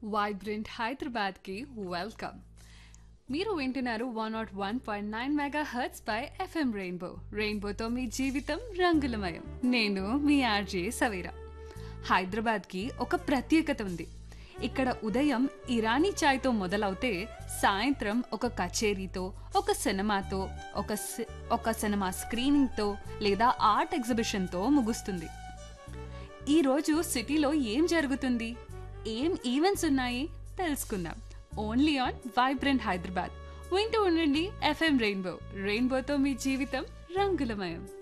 vibrant హైదరాబాద్కి welcome మీరు వింటున్నారు one nought one point nine megahertz పై ఎఫ్ఎం రెయిన్బో రెయిన్బోతో మీ జీవితం రంగులమయం నేను మీ ఆర్జే సవీరా హైదరాబాద్కి ఒక ప్రత్యేకత ఉంది ఇక్కడ ఉదయం ఇరానీ చాయ్తో మొదలవుతే సాయంత్రం ఒక కచేరీతో ఒక సినిమాతో ఒక సి- ఒక సినిమా స్క్రీనింగ్తో లేదా ఆర్ట్ ఎగ్జిబిషన్తో ముగుస్తుంది ఈరోజు సిటీలో ఏం జరుగుతుంది ఏం ఈవెంట్స్ ఉన్నాయి తెలుసుకుందాం ఓన్లీ ఆన్ వైబ్రెంట్ హైదరాబాద్ వింటూ ఉండండి ఎఫ్ఎం రెయిన్బో రెయిన్బోతో మీ జీవితం రంగులమయం